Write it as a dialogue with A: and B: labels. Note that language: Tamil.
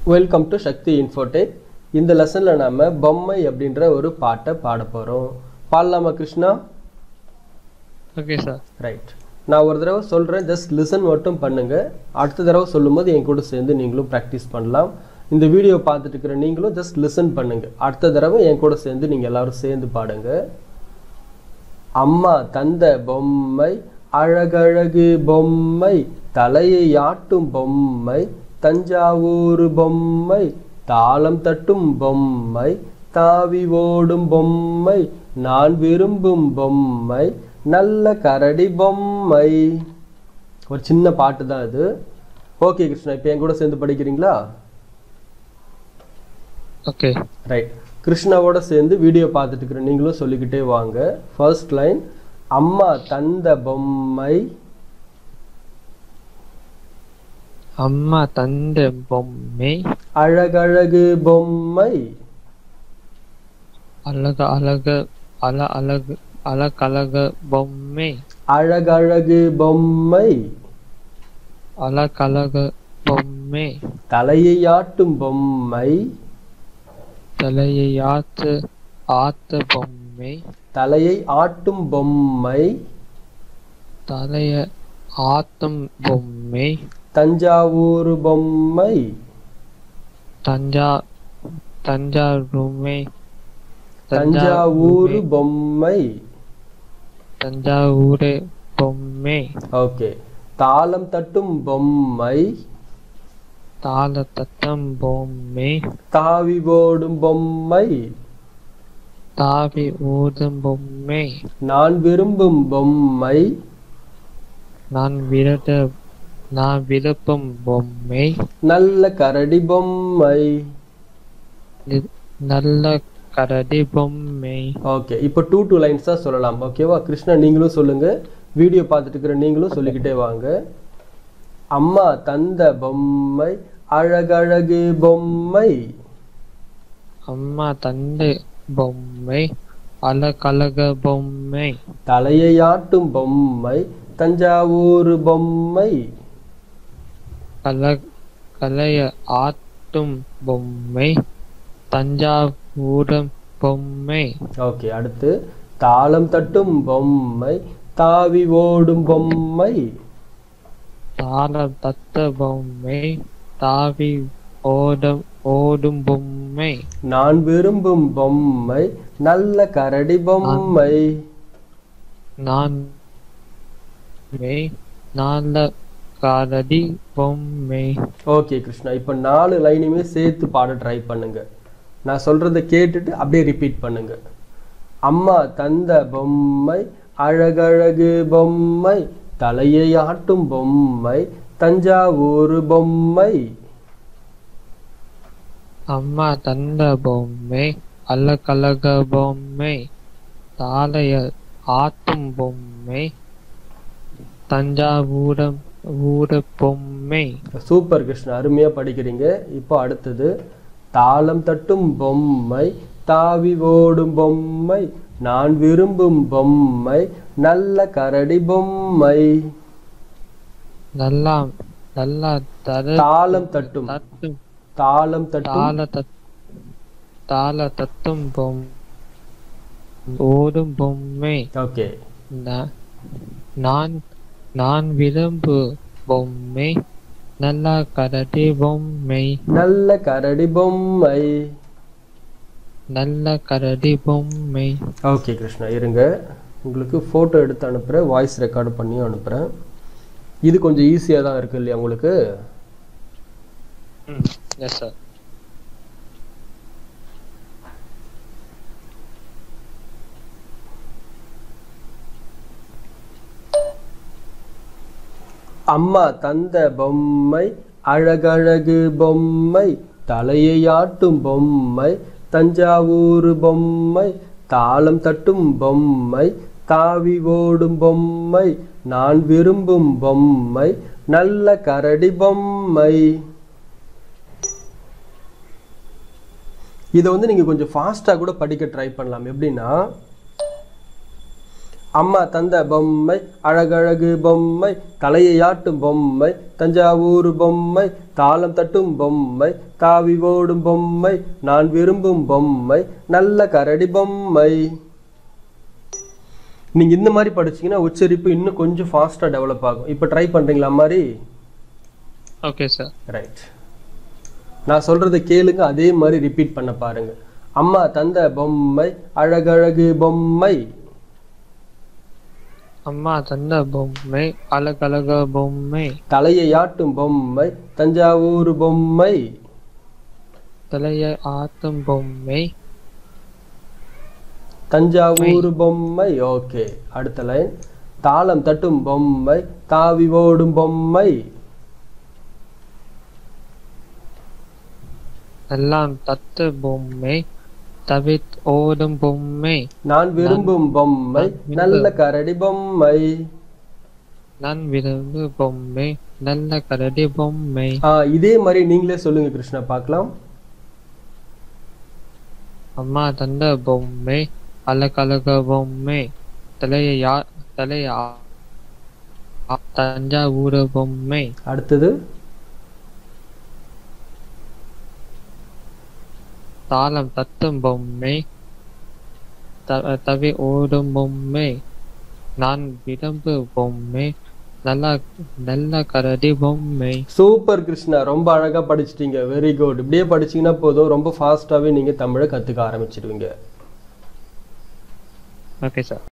A: வெல்கம் டு சக்தி இன்ஃபோடெக் இந்த லெசனில் நாம பொம்மை அப்படின்ற ஒரு பாட்டை பாட போகிறோம் பாடலாமா கிருஷ்ணா
B: ஓகே சார்
A: ரைட் நான் ஒரு தடவை சொல்கிறேன் ஜஸ்ட் லிசன் மட்டும் பண்ணுங்க அடுத்த தடவை சொல்லும்போது என் கூட சேர்ந்து நீங்களும் ப்ராக்டிஸ் பண்ணலாம் இந்த வீடியோ பார்த்துட்டு இருக்கிற நீங்களும் ஜஸ்ட் லிசன் பண்ணுங்க அடுத்த தடவை என் கூட சேர்ந்து நீங்கள் எல்லாரும் சேர்ந்து பாடுங்க அம்மா தந்த பொம்மை அழகழகு பொம்மை தலையை ஆட்டும் பொம்மை தஞ்சாவூர் பொம்மை தாளம் தட்டும் பொம்மை தாவி ஓடும் பொம்மை நான் விரும்பும் பொம்மை நல்ல கரடி பொம்மை ஒரு சின்ன பாட்டு தான் இது ஓகே கிருஷ்ணா இப்போ என் கூட சேர்ந்து படிக்கிறீங்களா
B: ஓகே
A: ரைட் கிருஷ்ணாவோட சேர்ந்து வீடியோ பார்த்துட்டு இருக்கிற நீங்களும் சொல்லிக்கிட்டே வாங்க ஃபர்ஸ்ட் லைன் அம்மா தந்த பொம்மை
B: அம்மா தந்த பொம்மை
A: அழகழகு பொம்மை
B: அழகு அழகு அல அழகு அழகழகு பொம்மை
A: அழகழகு பொம்மை
B: அழகழகு பொம்மை
A: தலையை ஆட்டும் பொம்மை
B: தலையை ஆத்து ஆத்த பொம்மை
A: தலையை ஆட்டும் பொம்மை
B: தலைய ஆத்தும் பொம்மை
A: தஞ்சாவூர் பொம்மை
B: தஞ்சா தஞ்சாவூமை
A: தஞ்சாவூர் பொம்மை
B: தஞ்சாவூர் பொம்மை
A: ஓகே தாளம் தட்டும் பொம்மை
B: தாள தத்தம் பொம்மை
A: தாவி ஓடும் பொம்மை
B: தாவி ஊதும் பொம்மை
A: நான் விரும்பும் பொம்மை
B: நான் விரத நான் விருப்பம் பொம்மை
A: நல்ல கரடி பொம்மை
B: நி- நல்ல கரடி பொம்மை
A: ஓகே இப்போ டூ டூ லைன்ஸ் தான் சொல்லலாம் ஓகேவா கிருஷ்ணா நீங்களும் சொல்லுங்க வீடியோ பார்த்துட்டு இருக்கிற நீங்களும் சொல்லிக்கிட்டே வாங்க அம்மா தந்த பொம்மை அழகழகு பொம்மை
B: அம்மா தந்தை பொம்மை அழகழக பொம்மை
A: தலையை ஆட்டும் பொம்மை தஞ்சாவூர் பொம்மை
B: கல கலைய ஆட்டும் பொம்மை தஞ்சாவூரம் பொம்மை
A: ஓகே அடுத்து தாளம் தட்டும் பொம்மை தாவி ஓடும் பொம்மை
B: தாள தத்த பொம்மை தாவி ஓடும் ஓடும் பொம்மை
A: நான் விரும்பும் பொம்மை நல்ல கரடி பொம்மை
B: நான் மெய் நல்ல கரடி பொம்மை
A: ஓகே கிருஷ்ணா இப்போ நாலு லைனையுமே சேர்த்து பாட ட்ரை பண்ணுங்க நான் சொல்றத கேட்டுட்டு அப்படியே ரிப்பீட் பண்ணுங்க அம்மா தந்த பொம்மை அழகழகு பொம்மை தலையை ஆட்டும் பொம்மை தஞ்சாவூர் பொம்மை
B: அம்மா தந்த பொம்மை அழகழக பொம்மை தாளைய ஆட்டும் பொம்மை தஞ்சாவூரம் ஊர பொம்மை
A: சூப்பர் கிருஷ்ணா அருமையா படிக்கிறீங்க இப்போ அடுத்தது தாளம் தட்டும் பொம்மை தாவி ஓடும் பொம்மை நான் விரும்பும் பொம்மை நல்ல கரடி பொம்மை
B: நல்லா நல்லா தர
A: தாளம் தட்டும்
B: தட்டும்
A: தாளம் தட்டும்
B: தாள தத் தாள தத்தும் பொம் ஓடும் பொம்மை
A: ஓகே
B: நா- நான் நான் விரும்பு பொம்மை நல்லா கரடி பொம்மை
A: நல்ல கரடி பொம்மை
B: நல்ல கரடி பொம்மை
A: ஓகே கிருஷ்ணா இருங்க உங்களுக்கு ஃபோட்டோ எடுத்து அனுப்புகிறேன் வாய்ஸ் ரெக்கார்டு பண்ணியும் அனுப்புகிறேன் இது கொஞ்சம் ஈஸியாக தான் இருக்கு இல்லையா உங்களுக்கு
B: எஸ் சார்
A: அம்மா தந்த பொம்மை அழகழகு பொம்மை தலையை ஆட்டும் பொம்மை தஞ்சாவூர் பொம்மை தாளம் தட்டும் பொம்மை தாவி ஓடும் பொம்மை நான் விரும்பும் பொம்மை நல்ல கரடி பொம்மை இதை வந்து நீங்க கொஞ்சம் ஃபாஸ்டா கூட படிக்க ட்ரை பண்ணலாம் எப்படின்னா அம்மா தந்த பொம்மை அழகழகு பொம்மை தலையையாட்டும் பொம்மை தஞ்சாவூர் பொம்மை தாளம் தட்டும் பொம்மை தாவி ஓடும் பொம்மை நான் விரும்பும் பொம்மை நல்ல கரடி பொம்மை நீங்க இந்த மாதிரி படிச்சீங்கன்னா உச்சரிப்பு இன்னும் கொஞ்சம் ஃபாஸ்டா டெவலப் ஆகும் இப்போ ட்ரை பண்றீங்களா மாதிரி
B: ஓகே சார்
A: ரைட் நான் சொல்றதை கேளுங்க அதே மாதிரி ரிப்பீட் பண்ண பாருங்க அம்மா தந்த பொம்மை அழகழகு பொம்மை
B: அம்மா தந்த பொம்மை அழகழக பொம்மை
A: தலையையாட்டும் பொம்மை தஞ்சாவூர் பொம்மை
B: தலையை ஆட்டும் பொம்மை
A: தஞ்சாவூர் பொம்மை ஓகே அடுத்த லைன் தாளம் தட்டும் பொம்மை தாவி ஓடும் பொம்மை
B: எல்லாம் தத்து பொம்மை தவித் ஓடும் பொம்மை
A: நான் விரும்பும் பொம்மை நல்ல கரடி பொம்மை
B: நான் விரும்பு பொம்மை நல்ல கரடி பொம்மை
A: ஆ இதே மாதிரி நீங்களே சொல்லுங்க கிருஷ்ணா பார்க்கலாம்
B: அம்மா தந்த பொம்மை அழகழக பொம்மை தலையை யா தலையை ஆ- ஆ- தஞ்சாவூர் பொம்மை
A: அடுத்தது
B: தாளம் தத்தும் பொம்மை த- தவி ஓடும் பொம்மை நான் விரும்பு பொம்மை நல்ல நல்ல கரடி பொம்மை
A: சூப்பர் கிருஷ்ணா ரொம்ப அழகா படிச்சிட்டீங்க வெரி குட் இப்படியே படிச்சீங்கன்னா போதும் ரொம்ப ஃபாஸ்டாவே நீங்க தமிழை கத்துக்க ஆரம்பிச்சிடுவீங்க
B: ஓகே சார்